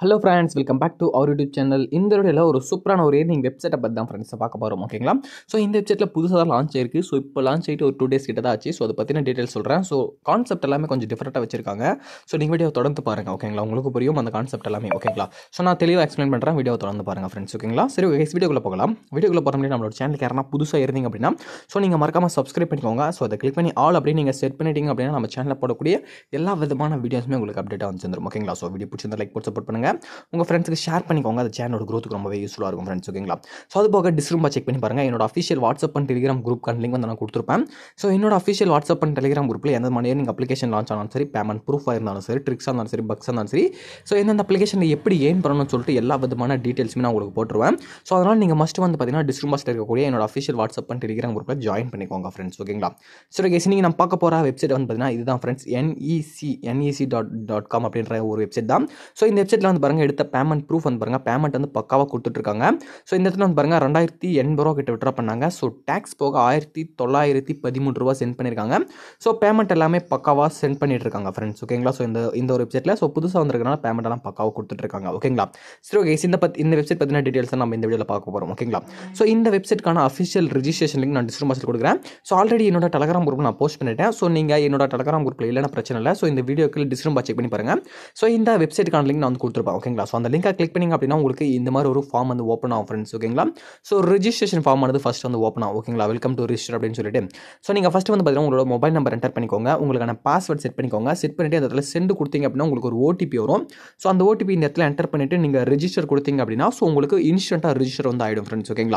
hello friends welcome back to our YouTube channel இந்த வீடியோவில் ஒரு சூப்பரான ஒரு ஏர்னிங் வெப்சைட்டை பற்றி தான் ஃப்ரெண்ட்ஸை பார்க்க போகிறோம் ஓகேங்களா ஸோ இந்த வெப்சைட்டில் புதுசாக தான் லான்ச் ஆயிருக்கு ஸோ இப்போ லான்ச் ஆகிட்டு ஒரு டூ டேஸ் கிட்ட தான் ஆச்சு ஸோ அதை பற்றின டீட்டெயில்ஸ் சொல்கிறேன் ஸோ கான்செப்ட் எல்லாமே கொஞ்சம் டிஃப்ரெண்ட்டாக வச்சிருக்காங்க ஸோ நீங்கள் வீடியோ தொடர்ந்து பாருங்கள் ஓகேங்களா உங்களுக்கு புரியும் அந்த கான்செப்ட் எல்லாமே ஓகேங்களா ஸோ நான் தெளிவாக எக்ஸ்பிளைன் பண்ணுறேன் வீடியோ தொடர்ந்து பாருங்கள் ஃப்ரெண்ட்ஸ் ஓகேங்களா சரி ஓகே வீடியோக்குள்ளே போகலாம் வீடியோக்குள்ளே போகிற முடியும் நம்மளோட சேனலுக்கு யாரா புதுசாக இருந்தீங்க அப்படின்னா ஸோ நீங்கள் மறக்காமல் சப்ஸ்கிரைப் பண்ணிக்கோங்க ஸோ அதை கிளிக் பண்ணி ஆல் அப்படின்னு நீங்கள் செட் பண்ணிட்டீங்க அப்படின்னா நம்ம சேனலில் போடக்கூடிய எல்லா விதமான வீடியோஸுமே உங்களுக்கு அப்டேட்டாக வந்து வந்துடும் ஓகேங்களா ஸோ வீடியோ பிடிச்சிருந்தா லைக் போட்டு சப்போர்ட் பண்ணுங்கள் உங்கள் ஃப்ரெண்ட்ஸுக்கு ஷேர் பண்ணிக்கோங்க அது சேனலோட க்ரோத்துக்கு ரொம்பவே யூஸ்ஃபுல்லாக இருக்கும் ஃப்ரெண்ட்ஸ் ஓகேங்களா ஸோ அது போக டிஸ்கிரிம்பா செக் பண்ணி பாருங்கள் என்னோட official WhatsApp and Telegram group link வந்து நான் கொடுத்துருப்பேன் ஸோ என்னோட அஃபிஷியல் வாட்ஸ்அப் அண்ட் டெலிகிராம் குரூப்பில் எந்த மாதிரி நீங்கள் அப்ளிகேஷன் லான்ச் ஆனாலும் சரி பேமெண்ட் ப்ரூஃபாக இருந்தாலும் சரி ட்ரிக்ஸாக இருந்தாலும் சரி பக்ஸாக இருந்தாலும் சரி ஸோ எந்தெந்த அப்ளிகேஷனில் எப்படி ஏன் பண்ணணும்னு சொல்லிட்டு எல்லா விதமான டீட்டெயில்ஸுமே நான் உங்களுக்கு போட்டுருவேன் ஸோ அதனால் நீங்கள் மஸ்ட் வந்து பார்த்தீங்கன்னா டிஸ்கிரிம்பாஸில் இருக்கக்கூடிய என்னோட அஃபிஷியல் வாட்ஸ்அப் அண்ட் டெலிகிராம் குரூப்பில் ஜாயின் பண்ணிக்கோங்க ஃப்ரெண்ட்ஸ் ஓகேங்களா சரி கேஸ் நீங்கள் நம்ம பார்க்க போகிற வெப்சைட் வந்து பார்த்தீங்கன்னா இதுதான் friends NEC NEC dot dot com அப்படின்ற ஒரு வெப்சைட் தான் ஸோ இந்த வெப்சைட்டில் வந்து பாருங்கள் எடுத்த பேமெண்ட் ப்ரூஃப் வந்து பாருங்கள் பேமெண்ட் வந்து பக்காவாக கொடுத்துட்ருக்காங்க ஸோ இந்த இடத்துல வந்து பாருங்கள் ரெண்டாயிரத்தி எண்பது ரூபா கிட்ட விட்ரா பண்ணாங்க ஸோ டேக்ஸ் போக ஆயிரத்தி தொள்ளாயிரத்தி பதிமூணு ரூபா சென்ட் பண்ணியிருக்காங்க ஸோ பேமெண்ட் எல்லாமே பக்காவாக சென்ட் பண்ணிட்டு இருக்காங்க ஃப்ரெண்ட்ஸ் ஓகேங்களா ஸோ இந்த இந்த ஒரு வெப்சைட்டில் ஸோ புதுசாக வந்திருக்கனால பேமெண்ட் எல்லாம் பக்காவாக கொடுத்துட்ருக்காங்க ஓகேங்களா சரி ஓகே இந்த பத் இந்த வெப்சைட் பற்றின டீட்டெயில்ஸ் நம்ம இந்த வீடியோவில் பார்க்க போகிறோம் ஓகேங்களா ஸோ இந்த வெப்சைட்க்கான அஃபிஷியல் ரிஜிஸ்ட்ரேஷன் லிங்க் நான் டிஸ்கிரிப்ஷன் கொடுக்குறேன் ஸோ ஆல்ரெடி என்னோட டெலகிராம் குரூப் நான் போஸ்ட் பண்ணிட்டேன் ஸோ நீங்கள் என்னோட டெலகிராம் குரூப்பில் இல்லைனா பிரச்சனை இல்லை ஸோ இந்த வீடியோக்கு டிஸ்கிரிப்ஷன் செக் பண்ணி பாருங்கள் ஸோ இந்த வெப்சைட்டுக்கான லிங்க் நான் வந்து கொடுத்துருப்பேன் ஓகேங்களா ஸோ அந்த லிங்கை கிளிக் பண்ணிங்க அப்படின்னா உங்களுக்கு இந்த மாதிரி ஒரு ஃபார்ம் வந்து ஓப்பன் ஆகும் ஃப்ரெண்ட்ஸ் ஓகேங்களா ஸோ ரிஜிஸ்ட்ரேஷன் ஃபார்ம் வந்து ஃபஸ்ட் வந்து ஓப்பன் ஆகும் ஓகேங்களா வெல்கம் டு ரிஜிஸ்டர் அப்படின்னு சொல்லிட்டு ஸோ நீங்கள் ஃபஸ்ட்டு வந்து பார்த்தீங்கன்னா உங்களோட மொபைல் நம்பர் என்டர் பண்ணிக்கோங்க உங்களுக்கான பாஸ்வேர்ட் செட் பண்ணிக்கோங்க செட் பண்ணிட்டு அந்த இடத்துல சென்ட் கொடுத்தீங்க அப்படின்னா உங்களுக்கு ஒரு ஓடிபி வரும் ஸோ அந்த ஓடிபி இந்த இடத்துல என்டர் பண்ணிட்டு நீங்கள் ரிஜிஸ்டர் கொடுத்தீங்க அப்படின்னா ஸோ உங்களுக்கு இன்ஸ்டண்ட்டாக ரிஜிஸ்டர் வந்து ஆகிடும் ஃப்ரெண்ட்ஸ் ஓகேங்களா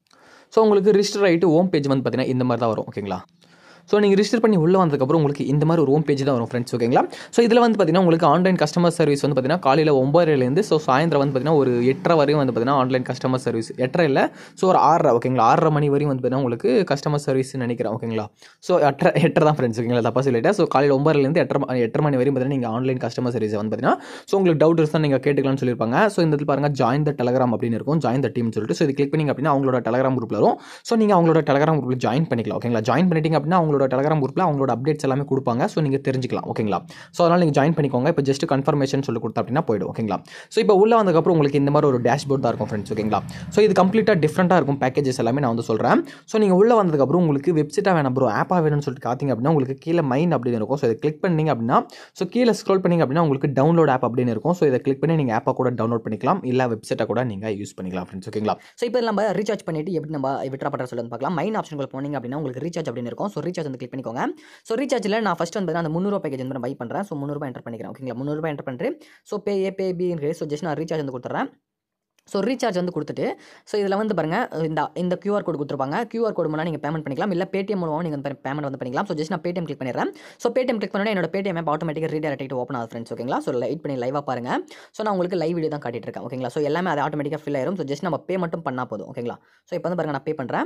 ஸோ உங்களுக்கு ரிஜிஸ்டர் ஆகிட்டு ஹோம் பேஜ் வந்து பார்த்தீங்கன்னா இந்த மாதிரி தான் வரும் ஓகேங்களா ஸோ நீங்கள் ரிஜிஸ்டர் பண்ணி உள்ளே வந்ததுக்கப்புறம் உங்களுக்கு இந்த மாதிரி ஒரு ஹோம் பேஜ் தான் வரும் ஃப்ரெண்ட்ஸ் ஓகேங்களா ஸோ இதில் வந்து பார்த்தீங்கன்னா உங்களுக்கு ஆன்லைன் கஸ்டமர் சர்வீஸ் வந்து பார்த்தீங்கன்னா காலையில் ஒம்பதுலேருந்து ஸோ சாயந்தரம் வந்து பார்த்தீங்கன்னா ஒரு எட்டரை வரையும் வந்து பார்த்தீங்கன்னா ஆன்லைன் கஸ்டமர் சர்வீஸ் எட்டரை இல்லை ஸோ ஒரு ஆறரை ஓகேங்களா ஆறரை மணி வரையும் வந்து பார்த்தீங்கன்னா உங்களுக்கு கஸ்டமர் சர்வீஸ் நினைக்கிறேன் ஓகேங்களா ஸோ எட்டரை எட்டரை தான் ஃப்ரெண்ட்ஸ் ஓகேங்களா தப்பா சொல்லிட்டேன் ஸோ காலையில் ஒம்பதுலேருந்து எட்டரை ம- எட்டரை மணி வரையும் பார்த்தீங்கன்னா நீங்கள் ஆன்லைன் கஸ்டமர் சர்வீஸ் வந்து பார்த்தீங்கன்னா ஸோ உங்களுக்கு டவுட் இருந்தால் நீங்கள் கேட்டுக்கலாம்னு சொல்லியிருப்பாங்க ஸோ இந்த இடத்துல பாருங்கள் ஜாயின் த டெலகிராம் அப்படின்னு இருக்கும் ஜாயின் த டீம் சொல்லிட்டு ஸோ இது கிளிக் பண்ணிங்க அப்படின்னா அவங்களோட டெலகிராம் குரூப்பில் வரும் ஸோ நீங்கள் அவங்களோட டெலகிராம் குரூப்பில் ஜாயின் பண்ணிக்கலாம் ஓகேங்களா ஜாயின் பண்ணிட்டீங்க அப்படின்னா அவங்களோட டெலகிராம் குரூப்பில் அவங்களோட அப்டேட்ஸ் எல்லாமே கொடுப்பாங்க ஸோ நீங்கள் தெரிஞ்சுக்கலாம் ஓகேங்களா ஸோ அதனால் நீங்கள் ஜாயின் பண்ணிக்கோங்க இப்போ ஜஸ்ட் கன்ஃபர்மேஷன் சொல்லி கொடுத்தா அப்படின்னா போய்டும் ஓகேங்களா ஸோ இப்போ உள்ள வந்ததுக்கப்புறம் உங்களுக்கு இந்த மாதிரி ஒரு டேஷ்போர்ட் தான் இருக்கும் ஃப்ரெண்ட்ஸ் ஓகேங்களா ஸோ இது கம்ப்ளீட்டாக டிஃப்ரெண்ட்டாக இருக்கும் பேக்கேஜஸ் எல்லாமே நான் வந்து சொல்கிறேன் ஸோ நீங்கள் உள்ள வந்ததுக்கப்புறம் உங்களுக்கு வெப்சைட்டாக வேணும் ப்ரோ ஆப்பாக வேணும்னு சொல்லிட்டு பார்த்தீங்க அப்படின்னா உங்களுக்கு கீழே மைன் அப்படின்னு இருக்கும் ஸோ இதை கிளிக் பண்ணீங்க அப்படின்னா ஸோ கீழே ஸ்க்ரோல் பண்ணீங்க அப்படின்னா உங்களுக்கு டவுன்லோட் ஆப் அப்படின்னு இருக்கும் ஸோ இதை கிளிக் பண்ணி நீங்கள் ஆப்பை கூட டவுன்லோட் பண்ணிக்கலாம் இல்லை வெப்சைட்டை கூட நீங்கள் யூஸ் பண்ணிக்கலாம் ஃப்ரெண்ட்ஸ் ஓகேங்களா ஸோ இப்போ நம்ம ரீசார்ஜ் பண்ணிட்டு எப்படி நம்ம விட்ரா பண்ணுற சொல்லி வந்து பார்க்கலாம் மைன் ஆப்ஷனுக்குள்ள போனீங்க அப்படின்னா உங்களுக்கு ரீசார்ஜ் அப்படின்னு இருக்கும் ஸோ ரீசார்ஜ் வந்து கிளிக் பண்ணிக்கோங்க ஸோ ரீசார்ஜில் நான் ஃபஸ்ட் வந்து அந்த முந்நூறுவா பேக்கேஜ் வந்து நான் பை பண்ணுறேன் ஸோ முந்நூறுபா என்டர் பண்ணிக்கிறேன் ஓகேங்களா முந்நூறுபா என்டர் பண்ணிட்டு so pay A pay B so just நான் ரீசார்ஜ் வந்து கொடுத்துட்றேன் ஸோ ரீசார்ஜ் வந்து கொடுத்துட்டு ஸோ இதில் வந்து பாருங்கள் இந்த இந்த QR கோட் கொடுத்துருப்பாங்க QR கோடு மூலம் நீங்கள் பேமெண்ட் பண்ணிக்கலாம் இல்லை பேடிஎம் மூலமாக நீங்கள் வந்து பேமெண்ட் வந்து பண்ணிக்கலாம் ஸோ ஜஸ்ட் நான் பேடிஎம் கிளிக் பண்ணிடுறேன் ஸோ பேடிஎம் கிளிக் பண்ணோட என்னோட பேடிஎம் ஆப் ஆட்டோமேட்டிக்காக ரீடைரக்ட் ஆகிட்டு ஓப்பன் ஆகுது ஃப்ரெண்ட்ஸ் ஓகேங்களா ஸோ லைட் பண்ணி லைவாக பாருங்கள் ஸோ நான் உங்களுக்கு லைவ் வீடியோ தான் காட்டிட்டு இருக்கேன் ஓகேங்களா ஸோ எல்லாமே அது ஆட்டோமேட்டிக்காக ஃபில் ஆயிரும் ஸோ ஜஸ்ட் நம்ம பே மட்டும் பண்ணால் போதும் ஓகேங்களா ஸோ இப்போ வந்து பாருங்க நான் பே பண்ணுறேன்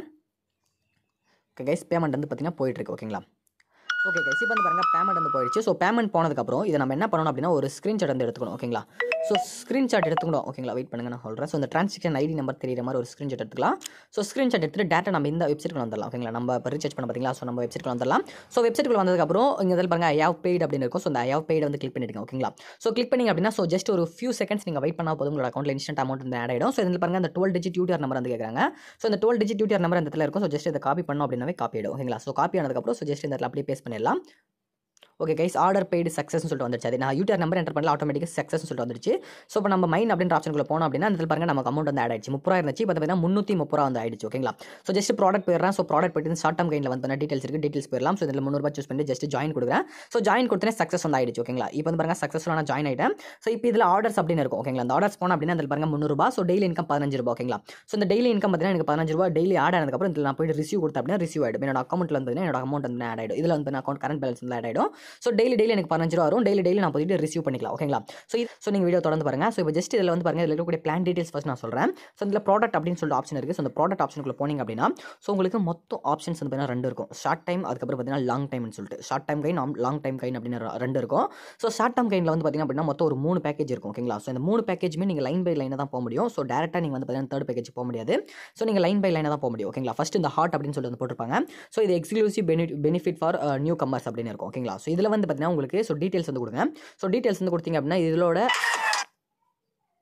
ஓகே கைஸ் பேமெண்ட் வந்து பார்த்தீங்கன்னா போயிட்டுருக்கு ஓகேங்களா ஓகே கைஸ் இப்போ வந்து பாருங்கள் பேமெண்ட் வந்து போயிடுச்சு ஸோ பேமெண்ட் போனதுக்கப்புறம் இதை நம்ம என்ன பண்ணணும் அப்படின்னா ஒரு ஸ்க்ரீன்ஷாட் வந்து எடுத்துக்கணும் ஓகேங்களா ஸோ ஸ்க்ரீன்ஷாட் எடுத்துக்கணும் ஓகேங்களா வெயிட் பண்ணுங்க நான் சொல்கிறேன் ஸோ இந்த ட்ரான்சாக்ஷன் ஐடி நம்பர் தெரியுற மாதிரி ஒரு ஸ்க்ரீன்ஷாட் எடுத்துக்கலாம் ஸோ ஸ்க்ரீன்ஷாட் எடுத்துட்டு டேட்டா நம்ம இந்த வெப்சைட்க்கு வந்துடலாம் ஓகேங்களா நம்ம இப்போ ரீசார்ஜ் பண்ண பார்த்தீங்களா ஸோ நம்ம வெப்சைட்க்கு வந்துடலாம் ஸோ வெப்சைட்க்கு வந்ததுக்கப்புறம் இங்கே இதில் பாருங்க ஐ ஹவ் பெய்ட் அப்படின்னு இருக்கும் ஸோ அந்த ஐ ஹவ் பெய்ட் வந்து கிளிக் பண்ணிடுங்க ஓகேங்களா ஸோ கிளிக் பண்ணிங்க அப்படின்னா ஸோ ஜஸ்ட் ஒரு ஃபியூ செகண்ட்ஸ் நீங்கள் வெயிட் பண்ணால் போதும் உங்களோட அக்கௌண்ட்டில் இன்ஸ்டன்ட் அமௌண்ட் வந்து ஆட் ஆகிடும் ஸோ இதில் பாருங்க அந்த டுவெல் டிஜிட் யூடிஆர் நம்பர் வந்து கேட்குறாங்க ஸோ இந்த டுவெல் டிஜிட் யூடிஆர் நம்பர் அந்த இடத்துல இருக்கும் ஸோ ஜஸ்ட் இதை காப்பி பண்ணோம் அப்படின்னாவே காப்பி ஆகிடும் ஓகேங்களா ஸோ காப்பி ஆனதுக்கப்புறம் ஸோ ஜஸ்ட் இந்த இடத்துல அப்படியே பேஸ்ட் பண்ணிடலாம் ஓகே கைஸ் ஆர்டர் பெய்டு சக்ஸஸ்னு சொல்லிட்டு வந்துருச்சு அது நான் யூடிஆர் நம்பர் என்டர் பண்ணல ஆட்டோமேட்டிக்காக சக்ஸஸ் சொல்லிட்டு வந்துருச்சு ஸோ இப்போ நம்ம மைன் அப்படின்ற ஆப்ஷனுக்குள்ள போனோம் அப்படின்னா அந்த இடத்துல பாருங்க நமக்கு அமௌண்ட் வந்து ஆட் ஆயிடுச்சு முப்பது இருந்துச்சு இப்போ பார்த்தீங்கன்னா முந்நூற்றி முப்பது ரூபா வந்து ஆயிடுச்சு ஓகேங்களா ஸோ ஜஸ்ட் ப்ராடக்ட் போயிடுறேன் ஸோ ப்ராடக்ட் போயிட்டு ஷார்ட் டர்ம் கைனில் வந்து டீட்டெயில்ஸ் இருக்குது டீட்டெயில்ஸ் போயிடலாம் ஸோ இதில் முந்நூறுபா சூஸ் பண்ணி ஜஸ்ட் ஜாயின் கொடுக்குறேன் ஸோ ஜாயின் கொடுத்தனே சக்ஸஸ் வந்து ஆயிடுச்சு ஓகேங்களா இப்போ வந்து பாருங்க சக்ஸஸ்ஃபுல்லான ஜாயின் ஆயிட்டேன் ஸோ இப்போ இதில் ஆர்டர்ஸ் அப்படின்னு இருக்கும் ஓகேங்களா அந்த ஆர்டர்ஸ் போனோம் அப்படின்னா அதில் பாருங்க முந்நூறுபா ஸோ டெய்லி இன்கம் பதினஞ்சு ரூபா ஓகேங்களா ஸோ இந்த டெய்லி இன்கம் பார்த்தீங்கன்னா எனக்கு பதினஞ்சு ரூபா டெய்லி ஆட் ஆனதுக்கப்புறம் இதில் நான் போயிட்டு ரிசீவ் கொடுத்தேன் அப்படின்னா ரிசீவ் ஆயிடும் என்னோட அக்கௌண்ட்டில் வந்து என்னோட அமௌண்ட் வந்து ஆட் ஆயிடும் இதில் வந்து அக்கௌண்ட் கரண்ட் பேலன்ஸ் வந்து ஆட் ஆயிடும் ஸோ டெய்லி டெய்லி எனக்கு பதினஞ்சு ரூபா வரும் டெய்லி டெய்லி நான் போயிட்டு ரிசீவ் பண்ணிக்கலாம் ஓகேங்களா ஸோ இது ஸோ நீங்கள் வீடியோ தொடர்ந்து பாருங்க ஸோ இப்போ ஜஸ்ட் இதில் வந்து பாருங்க இதில் இருக்கக்கூடிய பிளான் டீடைல்ஸ் ஃபஸ்ட் நான் சொல்கிறேன் ஸோ இதில் ப்ராடக்ட் அப்படின்னு சொல்லிட்டு ஆப்ஷன் இருக்குது ஸோ அந்த ப்ராடக்ட் ஆப்ஷனுக்குள்ள போனீங்க அப்படின்னா ஸோ உங்களுக்கு மொத்தம் ஆப்ஷன்ஸ் வந்து பார்த்தீங்கன்னா ரெண்டு இருக்கும் ஷார்ட் டைம் அதுக்கப்புறம் பார்த்தீங்கன்னா லாங் டைம்னு சொல்லிட்டு short time gain long time gain அப்படின்னு ர- ரெண்டு இருக்கும் ஸோ ஷார்ட் டைம் கைனில் வந்து பார்த்தீங்கன்னா அப்படின்னா மொத்தம் ஒரு மூணு பேக்கேஜ் இருக்கும் ஓகேங்களா ஸோ இந்த மூணு பேக்கேஜுமே நீங்கள் லைன் பை லைனாக தான் போக முடியும் ஸோ டேரெக்டாக நீங்கள் வந்து பார்த்தீங்கன்னா தேர்ட் பேக்கேஜ் போக முடியாது ஸோ நீங்கள் லைன் பை லைனாக தான் போக முடியும் ஓகேங்களா ஃபஸ்ட் இந்த ஹார்ட் அப்படின்னு சொல்லிட்டு வந்து போட்டிருப்பாங்க ஸோ இது exclusive benefit benefit for newcomers அப்படின்னு இருக்கும் ஓகேங்களா ஸோ இதில் வந்து பார்த்தீங்கன்னா உங்களுக்கு ஸோ டீட்டெயில்ஸ் வந்து கொடுங்க ஸோ டீட்டெயில்ஸ் வந்து கொடுத்தீங்க அப்படின்னா இதோட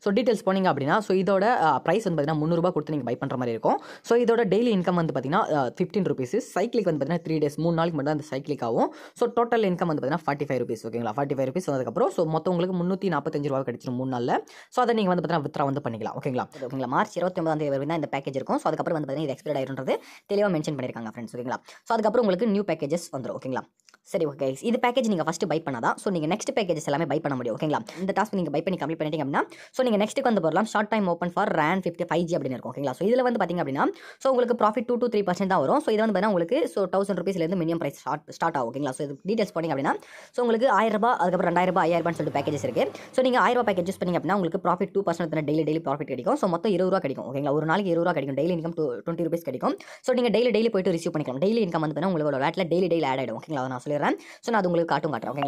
ஸோ டீட்டெயில்ஸ் போனீங்க அப்படின்னா ஸோ இதோட ப்ரைஸ் வந்து பார்த்தீங்கன்னா முந்நூறுபா கொடுத்து நீங்கள் பை பண்ணுற மாதிரி இருக்கும் ஸோ இதோட டெய்லி இன்கம் வந்து பார்த்தீங்கன்னா ஃபிஃப்டின் ருபீஸ் சைக்கிளிக் வந்து பார்த்தீங்கன்னா த்ரீ டேஸ் மூணு நாளைக்கு மட்டும் தான் அந்த சைக்கிளிக் ஆகும் ஸோ டோட்டல் இன்கம் வந்து பார்த்தீங்கன்னா ஃபார்ட்டி ஃபைவ் ருபீஸ் ஓகேங்களா ஃபார்ட்டி ஃபைவ் ருபீஸ் வந்ததுக்கப்புறம் ஸோ மொத்தம் உங்களுக்கு முந்நூற்றி நாற்பத்தஞ்சு ரூபா கிடைச்சிரும் மூணு நாளில் ஸோ அதை நீங்கள் வந்து பார்த்தீங்கன்னா வித்ரா வந்து பண்ணிக்கலாம் ஓகேங்களா ஓகேங்களா மார்ச் இருபத்தி ஒன்பதாம் தேதி வரைக்கும் தான் இந்த பேக்கேஜ் இருக்கும் ஸோ அதுக்கப்புறம் வந்து பார்த்தீங்கன்னா இது எக்ஸ்பைர் ஆயிருன்றது தெளிவாக மென்ஷன் பண்ணியிருக்காங்க ஃப்ரெண்ட்ஸ் ஓகேங்களா ஸோ அதுக்கப்புறம் உங்களுக்கு நியூ பேக்கேஜஸ் வந்துடும் ஓகேங்களா சரி ஓகே இது பேக்கேஜ் நீங்கள் ஃபஸ்ட்டு பை பண்ணாதான் ஸோ நீங்கள் நெக்ஸ்ட் பேக்கேஜஸ் எல்லாமே பை பண்ண முடியும் ஓகேங்களா இந்த டாஸ்க் நீங்கள் பை பண்ணி கம்ப்ளீட் பண்ணிட்டீங்க அப்படின்னா ஸோ நீங்கள் நெக்ஸ்ட்டுக்கு வந்து போகலாம் short time open for run fifty five G அப்படின்னு இருக்கும் ஓகேங்களா ஸோ இதில் வந்து பார்த்தீங்க அப்படின்னா ஸோ உங்களுக்கு profit two two three percent தான் வரும் ஸோ இது வந்து பார்த்தீங்கன்னா உங்களுக்கு ஸோ தௌசண்ட் ருபீஸ்லேருந்து மினிமம் ப்ரைஸ் ஸ்டார்ட் ஸ்டார்ட் ஆகும் ஓகேங்களா ஸோ இது டீட்டெயில்ஸ் போனீங்க அப்படின்னா ஸோ உங்களுக்கு ஆயிரம் ரூபாய் அதுக்கப்புறம் ரெண்டாயிரம் ரூபாய் ஐயாயிரம் ரூபாய்னு சொல்லிட்டு பேக்கேஜஸ் இருக்குது ஸோ நீங்கள் ஆயிரம் ரூபாய் பேக்கேஜ் யூஸ் பண்ணீங்க அப்படின்னா உங்களுக்கு profit two percent daily daily profit கிடைக்கும் ஸோ மொத்தம் இருபது ரூபா கிடைக்கும் ஓகேங்களா ஒரு நாளைக்கு இருபது ரூபா கிடைக்கும் டெய்லி இன்கம் டுவெண்ட்டி ருபீஸ் கிடைக்கும் ஸோ நீங்கள் டெய்லி டெய்லி போயிட்டு ரிசீவ் பண்ணிக்கலாம் டெய்லி இன்கம் வந்து பார்த்தீங்கன்னா உங்களோட வேட்டில் டெய்லி டெய்லி ஆட் ஆகிடும் ஓகேங்களா அதை நான் சொல்லிடுறேன் ஸோ நான் அது உங்களுக்கு காட்டும் காட்டுறேன் ஓகேங்களா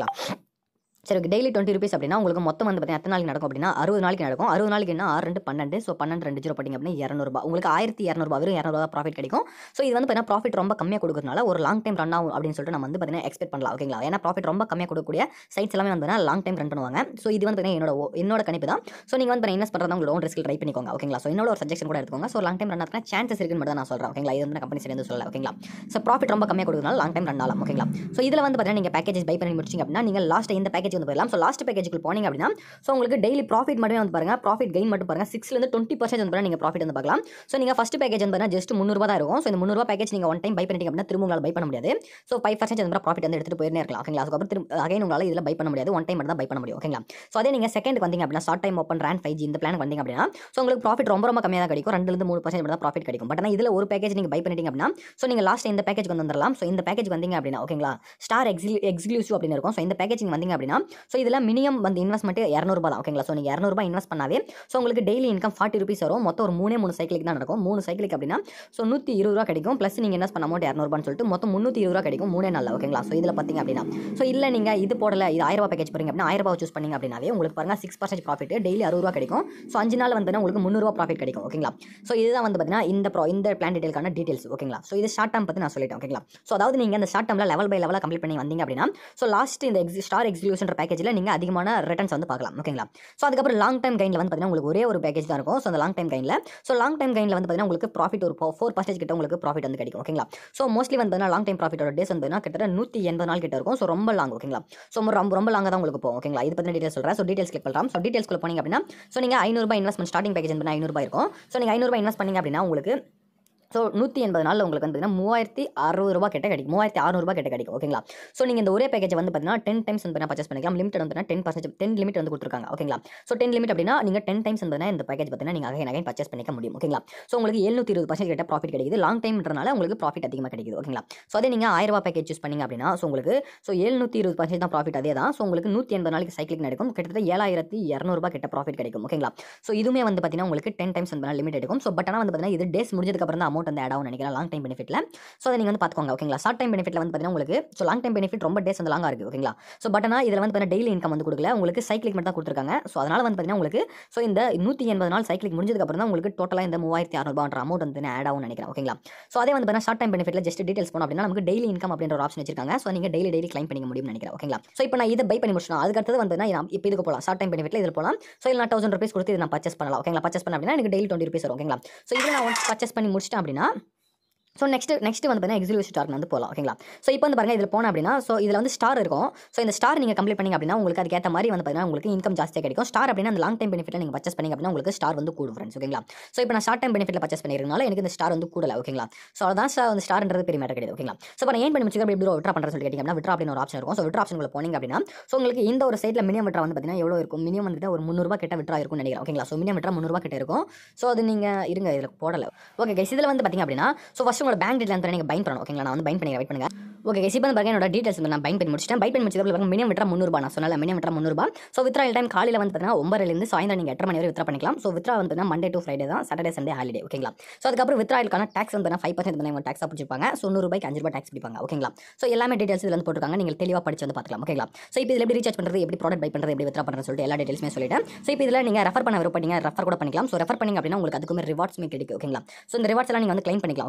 சரி ஓகே டெய்லி டுவெண்ட்டி ருபீஸ் அப்படின்னா உங்களுக்கு மொத்தம் வந்து பார்த்தீங்கன்னா எத்தனை நாளைக்கு நடக்கும் அப்படின்னா அறுபது நாளைக்கு நடக்கும் அறுபது நாளைக்கு என்ன ஆறு ரெண்டு பன்னெண்டு ஸோ பன்னெண்டு ரெண்டு ஜீரோ பண்ணிங்க அப்படின்னா இரநூறுபா உங்களுக்கு ஆயிரத்தி இரநூறுபா வெறும் இரநூறுவா ப்ராஃபிட் கிடைக்கும் ஸோ இது வந்து பார்த்தீங்கன்னா ப்ராஃபிட் ரொம்ப கம்மியாக கொடுக்கறதுனால ஒரு லாங் டைம் ரன் ஆகும் அப்படின்னு சொல்லிட்டு நம்ம வந்து பார்த்தீங்கன்னா எக்ஸ்பெக்ட் பண்ணலாம் ஓகேங்களா ஏன்னா ப்ராஃபிட் ரொம்ப கம்மியாக கொடுக்கக்கூடிய சைட்ஸ் எல்லாமே வந்து லாங் டைம் ரன் பண்ணுவாங்க ஸோ இது வந்து பார்த்தீங்கன்னா என்னோட ஓ- என்னோட கணிப்பு தான் ஸோ நீங்கள் வந்து இன்வெஸ்ட் பண்ணுறதா உங்களோட ஓன் ரிஸ்க் ட்ரை பண்ணிக்கோங்க ஓகேங்களா ஸோ என்னோட ஒரு சஜெக்ஷன் கூட எடுத்துக்கோங்க ஸோ லாங் டைம் ரன் ஆகிறதுக்கு சான்சஸ் இருக்குன்னு மட்டும் தான் நான் சொல்கிறேன் ஓகேங்களா இது வந்து கம்பெனி சைடு வந்து சொல்லல ஓகேங்களா ஸோ ப்ராஃபிட் ரொம்ப கம்மியாக கொடுக்கறதுனால லாங் டைம் ரன் ஆகலாம் ஓகேங்களா ஸோ இதில் வந்து பார்த்தீங்கன்னா நீங்கள் பேக்கேஜ் பை பண்ணி முடிச்சிங்க அப்படின்னா நீங்கள் லாஸ்ட் இந்த பேக்கேஜ் வந்து போயிடலாம் ஸோ லாஸ்ட் பேக்கேஜுக்கு போனீங்க அப்படின்னா ஸோ உங்களுக்கு டெய்லி ப்ராஃபிட் மட்டுமே வந்து பாருங்க ப்ராஃபிட் கெயின் மட்டும் பாருங்க சிக்ஸ்லேருந்து டுவெண்ட்டி பர்சன்ட் வந்து பாருங்க நீங்கள் ப்ராஃபிட் வந்து பார்க்கலாம் ஸோ நீங்கள் ஃபஸ்ட் பேக்கேஜ் வந்து பாருங்க ஜஸ்ட் முந்நூறுபா தான் இருக்கும் ஸோ இந்த முந்நூறுபா பேக்கேஜ் நீங்கள் ஒன் டைம் பை பண்ணிட்டீங்க அப்படின்னா திரும்ப உங்களால் பை பண்ண முடியாது ஸோ ஃபைவ் பர்சன்ட் வந்து ப்ராஃபிட் வந்து எடுத்துட்டு போயிருந்தே இருக்கலாம் ஓகேங்களா அதுக்கப்புறம் திரும்ப அகைன் உங்களால் இதில் பை பண்ண முடியாது ஒன் டைம் மட்டும் தான் பை பண்ண முடியும் ஓகேங்களா ஸோ அதே நீங்கள் செகண்ட் வந்தீங்க அப்படின்னா short time open run five G இந்த பிளான் வந்தீங்க அப்படின்னா ஸோ உங்களுக்கு ப்ராஃபிட் ரொம்ப ரொம்ப கம்மியாக தான் கிடைக்கும் ரெண்டுலேருந்து மூணு பர்சன்ட் தான் ப்ராஃபிட் கிடைக்கும் பட் ஆனால் இதில் ஒரு பேக்கேஜ் நீங்கள் பை பண்ணிட்டீங்க அப்படின்னா ஸோ நீங்கள் லாஸ்ட் இந்த பேக்கேஜ் வந்து வந்துடலாம் ஸோ இந்த பேக்கேஜ் வந்தீங்க அப்படின்னா ஓகேங்களா ஸ்டார் எக்ஸி எக்ஸ்க்ளூசிவ் அப்படின்னு இருக்கும் ஸோ இந்த பேக்கேஜ் வந்தீங்க அப்படின்னா ஸோ இதில் மினிமம் வந்து இன்வெஸ்ட்மெண்ட் இரநூறுபா தான் ஓகேங்களா ஸோ நீங்கள் இரநூறுபா இன்வெஸ்ட் பண்ணாவே ஸோ உங்களுக்கு டெய்லி இன்கம் ஃபார்ட்டி ருபீஸ் வரும் மொத்தம் ஒரு மூணே மூணு சைக்கிளுக்கு தான் நடக்கும் மூணு சைக்கிளுக்கு அப்படின்னா ஸோ நூற்றி இருபது ரூபா கிடைக்கும் ப்ளஸ் நீங்கள் இன்வெஸ்ட் பண்ண அமௌண்ட் இரநூறுபான்னு சொல்லிட்டு மொத்தம் முந்நூற்றி இருபது ரூபா கிடைக்கும் மூணே நாளில் ஓகேங்களா ஸோ இதில் பார்த்தீங்க அப்படின்னா ஸோ இல்லை நீங்கள் இது போடல இது ஆயிரம் ரூபா பேக்கேஜ் போறீங்க அப்படின்னா ஆயிரம் ரூபா சூஸ் பண்ணீங்க அப்படின்னாவே உங்களுக்கு பாருங்க சிக்ஸ் பர்சன்ட் ப்ராஃபிட் டெய்லி அறுபது ரூபா கிடைக்கும் ஸோ அஞ்சு நாள் வந்து உங்களுக்கு முந்நூறுவா ப்ராஃபிட் கிடைக்கும் ஓகேங்களா ஸோ இதுதான் வந்து பார்த்தீங்கன்னா இந்த ப்ரோ இந்த பிளான் டீட்டெயிலுக்கான டீட்டெயில்ஸ் ஓகேங்களா ஸோ இது ஷார்ட் டேம் பற்றி நான் சொல்லிட்டேன் ஓகேங்களா ஸோ அதாவது நீங்கள் அந்த ஷார்ட் டேமில் லெவல் பை லெவலாக கம்ப்ளீட் பண்ணி வந்தீங்க அப்படின்னா ஸோ லாஸ்ட் இந்த எக்ஸி ஸ்டார் எக்ஸிக்யூஷன் பேக்கேஜில் நீங்கள் அதிகமான ரிட்டர்ன்ஸ் வந்து பார்க்கலாம் ஓகேங்களா ஸோ அதுக்கப்புறம் லாங் டைம் கைனில் வந்து பார்த்தீங்கன்னா உங்களுக்கு ஒரே ஒரு பேக்கேஜ் தான் இருக்கும் ஸோ அந்த லாங் டைம் கைனில் ஸோ லாங் டைம் கைனில் வந்து பார்த்தீங்கன்னா உங்களுக்கு ப்ராஃபிட் ஒரு ஃபோர் பர்சன்டேஜ் கிட்ட உங்களுக்கு ப்ராஃபிட் வந்து கிடைக்கும் ஓகேங்களா ஸோ மோஸ்ட்லி வந்து பார்த்தீங்கன்னா லாங் டைம் ப்ராஃபிட்டோட டேஸ் வந்து பார்த்தீங்கன்னா கிட்டத்தட்ட நூற்றி எண்பது நாள் கிட்ட இருக்கும் ஸோ ரொம்ப லாங் ஓகேங்களா ஸோ ரொம்ப ரொம்ப லாங்காக தான் உங்களுக்கு போகும் ஓகேங்களா இது பற்றின டீட்டெயில்ஸ் சொல்கிறேன் ஸோ டீட்டெயில்ஸ் கிளிக் பண்ணலாம் ஸோ டீட்டெயில்ஸ்க்குள்ள போனீங்க அப்படின்னா ஸோ நீங்கள் ஐநூறுபா இன்வெஸ்ட்மெண்ட் ஸ்டார்டிங் பேக்கேஜ் வந்து ஐநூறுபா இருக்கும் ஸோ நீங்கள் ஐநூறுபா இன்வெஸ்ட் பண்ணீங்க அப்படின்னா உங்களுக்கு ஸோ நூற்றி எண்பது நாளில் உங்களுக்கு வந்து பார்த்தீங்கன்னா மூவாயிரத்தி அறுபது ரூபா கிட்ட கிடைக்கும் மூவாயிரத்தி அறுநூறுபா கிட்ட கிடைக்கும் ஓகேங்களா ஸோ நீங்கள் இந்த ஒரே பேக்கேஜ் வந்து பார்த்தீங்கன்னா டென் டைம்ஸ் வந்து பர்ச்சேஸ் பண்ணிக்கலாம் லிமிட் வந்து டென் பர்சன்ட் டென் லிமிட் வந்து கொடுத்துருக்காங்க ஓகேங்களா ஸோ டென் லிமிட் அப்படின்னா நீங்கள் டென் டைம்ஸ் வந்து இந்த பேக்கேஜ் பார்த்தீங்கன்னா நீங்கள் அகைன் அகைன் பர்ச்சேஸ் பண்ணிக்க முடியும் ஓகேங்களா ஸோ உங்களுக்கு எழுநூற்றி இருபது பர்சன்ட் கிட்ட ப்ராஃபிட் கிடைக்குது லாங் டைம்ன்றனால உங்களுக்கு ப்ராஃபிட் அதிகமாக கிடைக்குது ஓகேங்களா ஸோ அதே நீங்கள் ஆயிரம் ரூபா பேக்கேஜ் சூஸ் பண்ணீங்க அப்படின்னா ஸோ உங்களுக்கு ஸோ எழுநூற்றி இருபது பர்சன்ட் தான் ப்ராஃபிட் அதே தான் ஸோ உங்களுக்கு நூற்றி எண்பது நாளைக்கு சைக்கிள் நடக்கும் கிட்டத்தட்ட ஏழாயிரத்தி இரநூறுபா கிட்ட ப்ராஃபிட் கிடைக்கும் ஓகேங்களா ஸோ இதுவுமே வந்து பார்த்தீங்கன்னா உங்களுக்கு டென் டைம்ஸ் வந்து லிமிட் எடுக்கும் ஸோ பட் ஆனால் வந்து பார்த்தீங்கன்னா இது டேஸ் முடிஞ்சதுக்கு அப்புறம் தான் அமௌண்ட் வந்து ஆட் ஆகும் நினைக்கிறேன் லாங் டைம் பெனிஃபிட்டில் ஸோ அதை நீங்கள் வந்து பார்த்துக்கோங்க ஓகேங்களா ஷார்ட் டைம் பெனிஃபிட்டில் வந்து பார்த்தீங்கன்னா உங்களுக்கு ஸோ லாங் டைம் பெனிஃபிட் ரொம்ப டேஸ் வந்து லாங்காக இருக்குது ஓகேங்களா ஸோ பட் ஆனால் இதில் வந்து பார்த்தீங்கன்னா டெய்லி இன்கம் வந்து கொடுக்கல உங்களுக்கு சைக்கிளிக் மட்டும் தான் கொடுத்துருக்காங்க ஸோ அதனால் வந்து பார்த்தீங்கன்னா உங்களுக்கு ஸோ இந்த நூற்றி எண்பது நாள் சைக்கிளிக் முடிஞ்சதுக்கு அப்புறம் தான் உங்களுக்கு டோட்டலாக இந்த மூவாயிரத்தி அறுநூறுபான்ற அமௌண்ட் வந்து ஆட் ஆகும் நினைக்கிறேன் ஓகேங்களா ஸோ அதே வந்து பார்த்தீங்கன்னா ஷார்ட் டைம் பெனிஃபிட்டில் ஜஸ்ட் டீட்டெயில்ஸ் போனோம் அப்படின்னா நமக்கு டெய்லி இன்கம் அப்படின்ற ஒரு ஆப்ஷன் வச்சிருக்காங்க ஸோ நீங்கள் டெய்லி டெய்லி கிளைம் பண்ணிக்க முடியும்னு நினைக்கிறேன் ஓகேங்களா ஸோ இப்போ நான் இதை பை பண்ணி முடிச்சேன் அதுக்கு அடுத்தது வந்து நான் இப்போ இதுக்கு போகலாம் ஷார்ட் டைம் பெனிஃபிட்டில் இதில் போகலாம் ஸோ இல்லை நான் தௌசண்ட் ருபீஸ் கொடுத்து இதை நான் பர்ச்சேஸ் பண்ணலாம் ஓகேங்களா பர்ச்சேஸ் பண்ண அப்படின்னா எனக்கு டெய்லி டுவெண்ட்டி ருபீஸ் வரும் ஓகேங்களா ஸோ இதில் நான் ஒன்ஸ் பர்ச்சேஸ் பண்ணி முடிச்சிட்டேன் அப்படின்னா ஸோ நெக்ஸ்ட் நெக்ஸ்ட் வந்து பார்த்தீங்கன்னா எக்ஸிக்யூட்டிவ் ஸ்டார் வந்து போகலாம் ஓகேங்களா ஸோ இப்போ வந்து பாருங்க இதில் போனோம் அப்படின்னா ஸோ இதில் வந்து ஸ்டார் இருக்கும் ஸோ இந்த ஸ்டார் நீங்கள் கம்ப்ளீட் பண்ணீங்க அப்படின்னா உங்களுக்கு அதுக்கேற்ற மாதிரி வந்து பார்த்தீங்கன்னா உங்களுக்கு இன்கம் ஜாஸ்தியாக கிடைக்கும் ஸ்டார் அப்படின்னா அந்த லாங் டைம் பெனிஃபிட்டில் நீங்கள் பர்ச்சேஸ் பண்ணீங்க அப்படின்னா உங்களுக்கு ஸ்டார் வந்து கூடும் ஃப்ரெண்ட்ஸ் ஓகேங்களா ஸோ இப்போ நான் ஷார்ட் டைம் பெனிஃபிட்டில் பர்ச்சேஸ் பண்ணிருக்கனால எனக்கு இந்த ஸ்டார் வந்து கூடல ஓகேங்களா ஸோ அதான் ஸ்டார் வந்து ஸ்டார்ன்றது பெரிய மேட்டர் கிடையாது ஓகேங்களா ஸோ இப்போ நான் ஏன் பண்ணி முடிச்சு எப்படி விட்ரா பண்ணுறது சொல்லி கேட்டிங்க அப்படின்னா விட்ரா அப்படின்னு ஒரு ஆப்ஷன் இருக்கும் ஸோ விட்ரா ஆப்ஷன் போனீங்க அப்படின்னா ஸோ உங்களுக்கு இந்த ஒரு சைட்டில் மினிமம் விட்ரா வந்து பார்த்தீங்கன்னா எவ்வளோ இருக்கும் மினிமம் வந்து ஒரு முந்நூறுபா கிட்ட விட்ரா இருக்கும்னு நினைக்கிறேன் ஓகேங்களா ஸோ மினிமம் விட்ரா முந்நூறுபா கிட்ட இருக்கும் ஸோ அது நீங்கள் இருங்க இதில் போடல ஓகே கைஸ் இதில் வந்து பார்த்தீங்க அப்படின்னா ஸோ ஃபஸ்ட் உங்களோட பேங்க் டீட்டெயில் வந்து நீங்கள் பைன் பண்ணணும் ஓகேங்களா நான் வந்து பைன் பண்ணி வெயிட் பண்ணுங்க ஓகே கைஸ் இப்போ வந்து பாருங்க என்னோட டீட்டெயில்ஸ் வந்து நான் பைன் பண்ணி முடிச்சிட்டேன் பைன் பண்ணி முடிச்சதுக்கு மினிமம் விட்ரா முந்நூறுபா நான் சொன்னல மினிமம் விட்ரா முந்நூறுபா ஸோ வித்ரா டைம் காலையில் வந்து பார்த்தீங்கன்னா ஒன்பதுலேருந்து சாயந்தரம் நீங்கள் எட்டரை மணி வரை வித்ரா பண்ணிக்கலாம் ஸோ வித்ரா வந்து மண்டே டு ஃப்ரைடே தான் சாட்டர்டே சண்டே ஹாலிடே ஓகேங்களா ஸோ அதுக்கப்புறம் வித்ராயிலுக்கான டேக்ஸ் வந்து ஃபைவ் பர்சன்ட் வந்து டேக்ஸ் பிடிச்சிருப்பாங்க ஸோ நூறு ரூபாய்க்கு அஞ்சு ரூபாய் டேக்ஸ் பிடிப்பாங்க ஓகேங்களா ஸோ எல்லாமே டீட்டெயில்ஸ் இதில் வந்து போட்டுருக்காங்க நீங்கள் தெளிவாக படிச்சு வந்து பார்த்துக்கலாம் ஓகேங்களா ஸோ இப்போ இதில் எப்படி ரீசார்ஜ் பண்ணுறது எப்படி ப்ராடக்ட் பை பண்ணுறது எப்படி வித்ரா பண்ணுறது சொல்லிட்டு எல்லா டீட்டெயில்ஸுமே சொல்லிட்டேன் ஸோ இப்போ இதில் நீங்கள் ரெஃபர் பண்ண விருப்பம் ரெஃபர் கூட பண்ணிக்கலாம் ஸோ ரெஃபர் பண்ணிங்க அப்படின்னா உங்களுக்கு அதுக்குமே ரிவார்ட்ஸ் கிடைக்கும் ஓகேங்களா ஸோ இந்த ரிவார்ட்ஸ் எல்லாம் நீங்கள் வந்து க்ளைம் பண்ணிக்கலாம் ஓகேங்களா ஸோ இந்த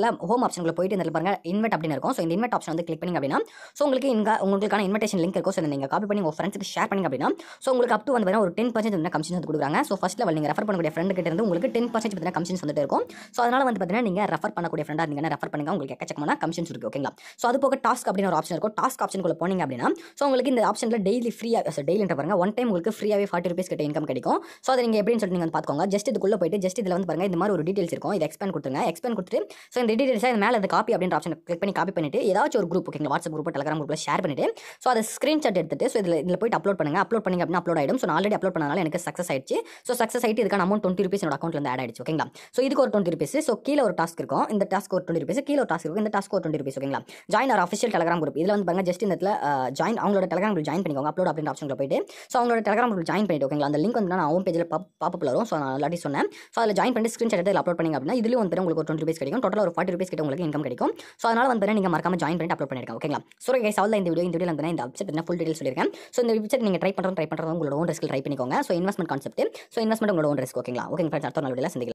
இடத்துல ஹோம் ஆப்ஷனுக்குள்ள போயிட்டு இந்த இடத்துல பாருங்க இன்வெர்ட் அப்படின்னு இருக்கும் ஸோ இந்த இன்வெர்ட் ஆப்ஷன் வந்து கிளிக் பண்ணிங்க அப்படின்னா ஸோ உங்களுக்கு இங்க உங்களுக்கான இன்விடேஷன் லிங்க் இருக்கும் ஸோ நீங்கள் காப்பி பண்ணி உங்கள் ஃப்ரெண்ட்ஸ்க்கு ஷேர் பண்ணிங்க அப்படின்னா ஸோ உங்களுக்கு அப் டு வந்து பார்த்தீங்கன்னா ஒரு டென் பர்சன்ட் வந்து கமிஷன் வந்து கொடுக்குறாங்க ஸோ ஃபர்ஸ்ட் லெவல் நீங்கள் ரெஃபர் பண்ணக்கூடிய ஃப்ரெண்டு கிட்ட இருந்து உங்களுக்கு டென் பர்சன்ட் பார்த்தீங்கன்னா கமிஷன்ஸ் வந்துட்டு இருக்கும் ஸோ அதனால வந்து பார்த்தீங்கன்னா நீங்கள் ரெஃபர் பண்ணக்கூடிய ஃப்ரெண்டாக இருந்தீங்கன்னா ரெஃபர் பண்ணுங்க உங்களுக்கு எக்கச்சக்கமான கமிஷன்ஸ் இருக்குது ஓகேங்களா ஸோ அது போக டாஸ்க் அப்படின்னு ஒரு ஆப்ஷன் இருக்கும் டாஸ்க் ஆப்ஷனுக்குள்ள போனீங்க அப்படின்னா ஸோ உங்களுக்கு இந்த ஆப்ஷனில் டெய்லி ஃப்ரீயாக டெய்லி பாருங்க ஒன் டைம் உங்களுக்கு ஃப்ரீயாகவே ஃபார்ட்டி ருபீஸ் கிட்ட இன்கம் கிடைக்கும் ஸோ அதை நீங்கள் எப்படின்னு சொல்லிட்டு நீங்கள் வந்து பார்த்துக்கோங்க ஜஸ்ட் இதுக்குள்ள போயிட்டு ஜஸ்ட் இதில் வந்து பாருங்க இந்த மாதிரி ஒரு டீடைல்ஸ் இருக்கும் இதை எக்ஸ்பேண்ட் கொடுத்துருங்க எக்ஸ்பேண்ட் கொடுத்துட்டு ஸோ இந்த டீடைல்ஸை இந்த மேலே இந்த காப்பி அப்படின்ற ஆப்ஷன் கிளிக் பண்ணி காப்பி பண்ணிட்டு ஏதாச்சும் ஒரு குரூப் ஓகேங்களா வாட்ஸ்அப் குரூப் டெலிகிராம் குரூப்பில் ஷேர் பண்ணிட்டு ஸோ அதை ஸ்க்ரீன்ஷாட் எடுத்துட்டு ஸோ இதில் இதில் போயிட்டு அப்லோட் பண்ணுங்க அப்லோட் பண்ணிங்க அப்படின்னா அப்லோட் ஆயிடும் ஸோ நான் ஆல்ரெடி அப்லோட் பண்ணனால எனக்கு சக்ஸஸ் ஆயிடுச்சு ஸோ சக்ஸஸ் ஆயிட்டு இதுக்கான அமௌண்ட் டுவெண்ட்டி ருபீஸ் என்னோட அக்கௌண்ட்ல ஆட் ஆயிடுச்சு ஓகேங்களா ஸோ இதுக்கு ஒரு டுவெண்ட்டி ருபீஸ் ஸோ கீழே ஒரு டாஸ்க் இருக்கும் இந்த டாஸ்க் ஒரு டுவெண்ட்டி ருபீஸ் கீழே ஒரு டாஸ்க் இருக்கும் இந்த டாஸ்க் ஒரு டுவெண்ட்டி ருபீஸ் ஓகேங்களா join our official Telegram group இதில் வந்து பாருங்க ஜஸ்ட் இந்த இடத்துல ஜாயின் அவங்களோட டெலிகிராம் குரூப் ஜாயின் பண்ணிக்கோங்க அப்லோட் அப்படின்ற ஆப்ஷனில் போயிட்டு ஸோ அவங்களோட டெலிகிராம் குரூப் ஜாயின் பண்ணிட்டு ஓகேங்களா அந்த லிங்க் வந்து நான் ஹோம் பேஜில் பாப்பப் வரும் ஸோ நான் ஆல்ரெடி சொன்னேன் ஸோ அதில் ஜாயின் பண்ணி ஸ்க்ரீன்ஷாட் எடுத்து அப்லோட் பண்ணிங்க அப்படின்னா இதுலேயும் வந்து உங்களுக்கு ஒரு டுவெண்ட்டி ருபீஸ் கிடைக்கும் டோட்டல் ஒரு ஃபார்ட்டி ருபீஸ் கிட்ட உங்களுக்கு இன்கம் கிடைக்கும் ஸோ அதனால வந்து நீங்கள் மறக்காம ஜாயின் பண்ணிட்டு அப்லோட் பண்ணிருக்கேன் ஓகேங்களா ஸோ கைஸ் அவ்வளோ இந்த வீடியோ இந்த வீடியோ வந்து இந்த வெப்சைட் என்ன ஃபுல் டீடைல் சொல்லியிருக்கேன் ஸோ இந்த வெப்சைட் நீங்கள் ட்ரை பண்ணுறது ட்ரை பண்ணுறது உங்களோட ஓன் ரிஸ்க் ட்ரை பண்ணிக்கோங்க so investment concept so investment உங்களோட ஓன் ரிஸ்க் ஓகேங்களா ஓகே ஃப்ரெண்ட்ஸ் அடுத்த நாள் வீடியோவில் சந்திக்கலாம்